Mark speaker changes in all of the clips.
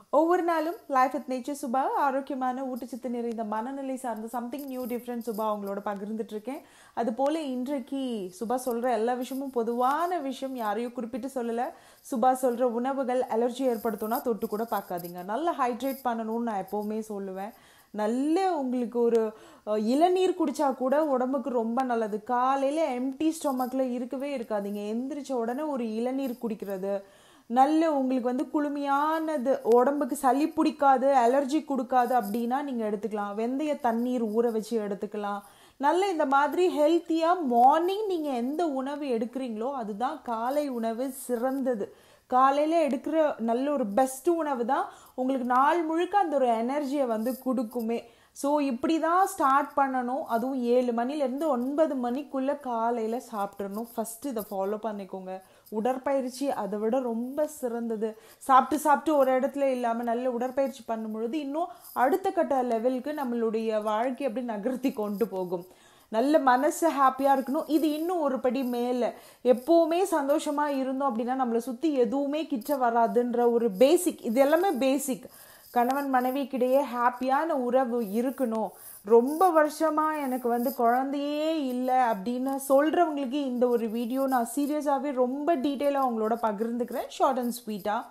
Speaker 1: ஒவ்வொரு நாளும் life with nature Subha ஆரோக்கியமான ஊட்டச்சத்து நிறைந்த மனநிலை சார்ந்த சம்திங் நியூ டிஃப்ரெண்ட் சுபா அவங்களோட பகிர்ந்துட்டு இருக்கேன் அது போல இன்றைக்கு சுபா சொல்ற எல்லா விஷயமும் பொதுவான விஷயம் யாரையும் குறிப்பிட்டு சொல்லல சுபா சொல்ற உணவுகள் அலர்ஜி ஏற்படுத்தும்னா தொட்டு கூட பார்க்காதீங்க நல்லா ஹைட்ரேட் பண்ணணும்னு நான் எப்பவுமே சொல்லுவேன் நல்ல உங்களுக்கு ஒரு அஹ், இளநீர் குடிச்சா கூட உடம்புக்கு ரொம்ப நல்லது காலையில எம்டி ஸ்டொமக்ல இருக்கவே இருக்காதீங்க எந்திரிச்ச உடனே ஒரு இளநீர் குடிக்கிறது நல்ல உங்களுக்கு வந்து குளுமையானது உடம்புக்கு சளி பிடிக்காது அலர்ஜி கொடுக்காது அப்படின்னா நீங்கள் எடுத்துக்கலாம் வெந்தய தண்ணீர் ஊற வச்சு எடுத்துக்கலாம் நல்ல இந்த மாதிரி ஹெல்த்தியாக மார்னிங் நீங்கள் எந்த உணவு எடுக்கிறீங்களோ அதுதான் காலை உணவு சிறந்தது காலையில் எடுக்கிற நல்ல ஒரு பெஸ்ட் உணவு தான் உங்களுக்கு நாள் முழுக்க அந்த ஒரு எனர்ஜியை வந்து கொடுக்குமே ஸோ இப்படி தான் ஸ்டார்ட் பண்ணணும் அதுவும் ஏழு மணிலேருந்து ஒன்பது மணிக்குள்ளே காலையில் சாப்பிட்றணும் ஃபஸ்ட்டு இதை ஃபாலோ பண்ணிக்கோங்க உடற்பயிற்சி அதை விட ரொம்ப சிறந்தது சாப்பிட்டு சாப்பிட்டு ஒரு இடத்துல இல்லாமல் நல்ல உடற்பயிற்சி பண்ணும் பொழுது இன்னும் அடுத்த கட்ட லெவலுக்கு நம்மளுடைய வாழ்க்கை அப்படி நகர்த்தி கொண்டு போகும் நல்ல மனசு ஹாப்பியாக இருக்கணும் இது இன்னும் ஒரு படி மேலே எப்போவுமே சந்தோஷமாக இருந்தோம் அப்படின்னா நம்மளை சுற்றி எதுவுமே கிட்ட வராதுன்ற ஒரு பேசிக் இது எல்லாமே பேசிக் கணவன் மனைவிக்கிடையே ஹாப்பியான உறவு இருக்கணும் ரொம்ப வருஷமா எனக்கு வந்து குழந்தையே இல்லை அப்படின்னு சொல்றவங்களுக்கு இந்த ஒரு வீடியோ நான் சீரியஸாகவே ரொம்ப டீட்டெயிலாக அவங்களோட பகிர்ந்துக்கிறேன் ஷார்ட் அண்ட் ஸ்வீட்டாக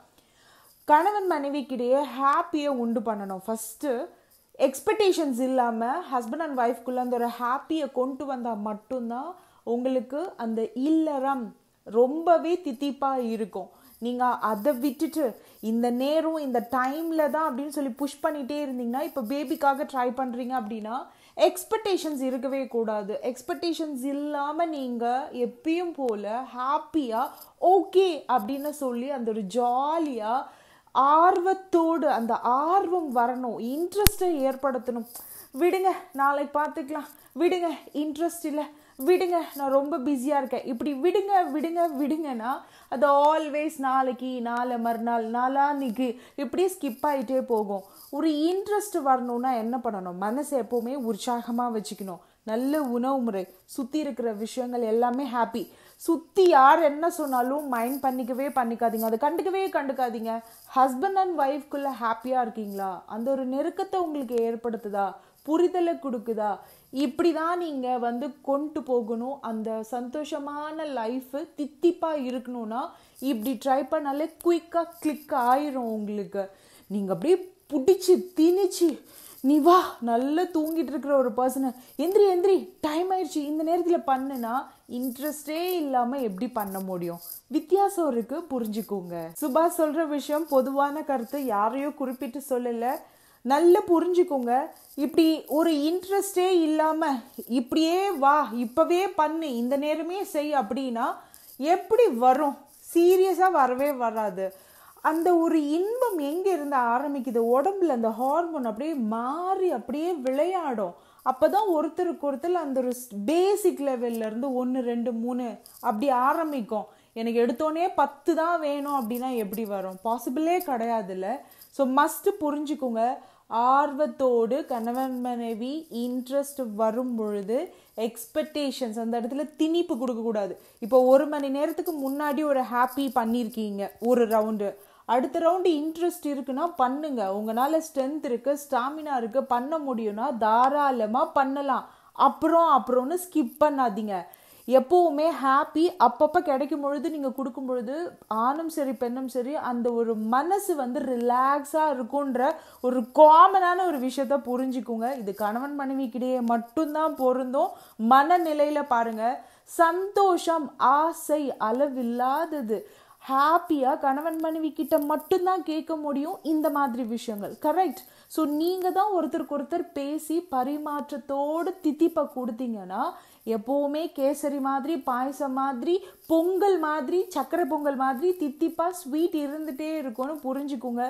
Speaker 1: கணவன் மனைவிக்கிடையே ஹாப்பியை உண்டு பண்ணணும் ஃபஸ்ட்டு எக்ஸ்பெக்டேஷன்ஸ் இல்லாமல் ஹஸ்பண்ட் அண்ட் ஒய்ஃப்குள்ளே அந்த ஒரு ஹாப்பியை கொண்டு வந்தால் மட்டும்தான் உங்களுக்கு அந்த இல்லறம் ரொம்பவே தித்திப்பாக இருக்கும் நீங்கள் அதை விட்டுட்டு இந்த நேரம் இந்த டைமில் தான் அப்படின்னு சொல்லி புஷ் பண்ணிகிட்டே இருந்தீங்கன்னா இப்போ பேபிக்காக ட்ரை பண்ணுறீங்க அப்படின்னா எக்ஸ்பெக்டேஷன்ஸ் இருக்கவே கூடாது எக்ஸ்பெக்டேஷன்ஸ் இல்லாமல் நீங்கள் எப்பயும் போல் ஹாப்பியாக ஓகே அப்படின்னு சொல்லி அந்த ஒரு ஜாலியாக ஆர்வத்தோடு அந்த ஆர்வம் வரணும் இன்ட்ரெஸ்ட்டை ஏற்படுத்தணும் விடுங்க நாளைக்கு பார்த்துக்கலாம் விடுங்க இன்ட்ரெஸ்ட் இல்லை விடுங்க நான் ரொம்ப பிஸியாக இருக்கேன் இப்படி விடுங்க விடுங்க விடுங்கன்னா அது ஆல்வேஸ் நாளைக்கு நாளை மறுநாள் நாளான்னைக்கு இப்படியே ஸ்கிப் ஆகிட்டே போகும் ஒரு இன்ட்ரெஸ்ட் வரணும்னா என்ன பண்ணணும் மனசை எப்போவுமே உற்சாகமாக வச்சுக்கணும் நல்ல உணவு முறை சுற்றி இருக்கிற விஷயங்கள் எல்லாமே ஹாப்பி சுற்றி யார் என்ன சொன்னாலும் மைண்ட் பண்ணிக்கவே பண்ணிக்காதீங்க அதை கண்டுக்கவே கண்டுக்காதீங்க ஹஸ்பண்ட் அண்ட் ஒய்ஃப்குள்ளே ஹாப்பியாக இருக்கீங்களா அந்த ஒரு நெருக்கத்தை உங்களுக்கு ஏற்படுத்துதா புரிதலை கொடுக்குதா இப்படி தான் நீங்கள் வந்து கொண்டு போகணும் அந்த சந்தோஷமான லைஃபு தித்திப்பாக இருக்கணும்னா இப்படி ட்ரை பண்ணாலே குயிக்காக கிளிக் ஆயிரும் உங்களுக்கு நீங்கள் அப்படியே பிடிச்சி திணிச்சு நீ வா நல்லா தூங்கிட்டு இருக்கிற ஒரு பர்சனை எந்திரி எந்திரி டைம் ஆயிடுச்சு இந்த நேரத்தில் பண்ணுனா இன்ட்ரெஸ்டே இல்லாமல் எப்படி பண்ண முடியும் வித்தியாசம் இருக்கு புரிஞ்சுக்கோங்க சுபாஷ் சொல்ற விஷயம் பொதுவான கருத்து யாரையோ குறிப்பிட்டு சொல்லலை நல்ல புரிஞ்சுக்கோங்க இப்படி ஒரு இன்ட்ரெஸ்டே இல்லாமல் இப்படியே வா இப்போவே பண்ணு இந்த நேரமே செய் அப்படின்னா எப்படி வரும் சீரியஸாக வரவே வராது அந்த ஒரு இன்பம் எங்கே இருந்து ஆரம்பிக்குது உடம்புல அந்த ஹார்மோன் அப்படியே மாறி அப்படியே விளையாடும் அப்பதான் ஒருத்தருக்கு ஒருத்தர் அந்த ஒரு பேசிக் லெவல்ல இருந்து ஒன்று ரெண்டு மூணு அப்படி ஆரம்பிக்கும் எனக்கு எடுத்தோடனே பத்து தான் வேணும் அப்படின்னா எப்படி வரும் பாசிபிளே கிடையாதுல்ல ஸோ மஸ்ட் புரிஞ்சுக்கோங்க ஆர்வத்தோடு கணவன் மனைவி இன்ட்ரெஸ்ட் வரும் பொழுது எக்ஸ்பெக்டேஷன்ஸ் அந்த இடத்துல திணிப்பு கொடுக்கக்கூடாது இப்போ ஒரு மணி நேரத்துக்கு முன்னாடி ஒரு ஹாப்பி பண்ணியிருக்கீங்க ஒரு ரவுண்டு அடுத்த ரவுண்டு இன்ட்ரெஸ்ட் இருக்குன்னா பண்ணுங்க உங்களால் ஸ்ட்ரென்த் இருக்கு ஸ்டாமினா இருக்கு பண்ண முடியும்னா தாராளமாக பண்ணலாம் அப்புறம் அப்புறம்னு ஸ்கிப் பண்ணாதீங்க எப்போவுமே ஹாப்பி அப்பப்போ கிடைக்கும் பொழுது நீங்கள் கொடுக்கும் பொழுது ஆணும் சரி பெண்ணும் சரி அந்த ஒரு மனசு வந்து ரிலாக்ஸாக இருக்குன்ற ஒரு காமனான ஒரு விஷயத்த புரிஞ்சுக்குங்க இது கணவன் மனைவிக்கிடையே மட்டும்தான் பொருந்தும் மனநிலையில் பாருங்க சந்தோஷம் ஆசை அளவில்லாதது ஹாப்பியாக கணவன் மனைவி கிட்ட மட்டும்தான் கேட்க முடியும் இந்த மாதிரி விஷயங்கள் கரெக்ட் ஸோ நீங்கள் தான் ஒருத்தருக்கு ஒருத்தர் பேசி பரிமாற்றத்தோடு தித்திப்பை கொடுத்தீங்கன்னா எப்போவுமே கேசரி மாதிரி பாயசம் மாதிரி பொங்கல் மாதிரி சக்கரை பொங்கல் மாதிரி தித்திப்பாக ஸ்வீட் இருந்துகிட்டே இருக்கும்னு புரிஞ்சுக்குங்க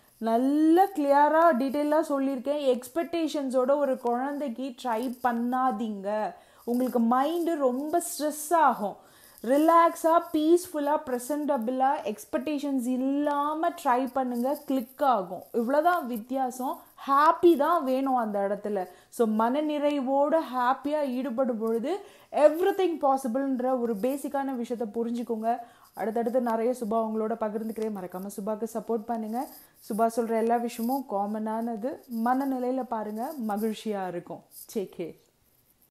Speaker 1: நல்ல கிளியராக டீட்டெயிலாக சொல்லியிருக்கேன் எக்ஸ்பெக்டேஷன்ஸோட ஒரு குழந்தைக்கு ட்ரை பண்ணாதீங்க உங்களுக்கு மைண்டு ரொம்ப ஸ்ட்ரெஸ் ஆகும் ரிலாக்ஸாக பீஸ்ஃபுல்லாக ப்ரெசன்டபுளாக எக்ஸ்பெக்டேஷன்ஸ் இல்லாமல் ட்ரை பண்ணுங்கள் கிளிக் ஆகும் இவ்வளோதான் வித்தியாசம் ஹாப்பி தான் வேணும் அந்த இடத்துல ஸோ மனநிறைவோடு ஹாப்பியாக ஈடுபடும் பொழுது எவ்ரி திங் பாசிபிள்ன்ற ஒரு பேசிக்கான விஷயத்த புரிஞ்சுக்கோங்க அடுத்தடுத்து நிறைய சுபா உங்களோட பகிர்ந்துக்கிறேன் மறக்காமல் சுபாக்கு சப்போர்ட் பண்ணுங்கள் சுபா சொல்கிற எல்லா விஷயமும் காமனானது மனநிலையில் பாருங்கள் மகிழ்ச்சியாக இருக்கும் சே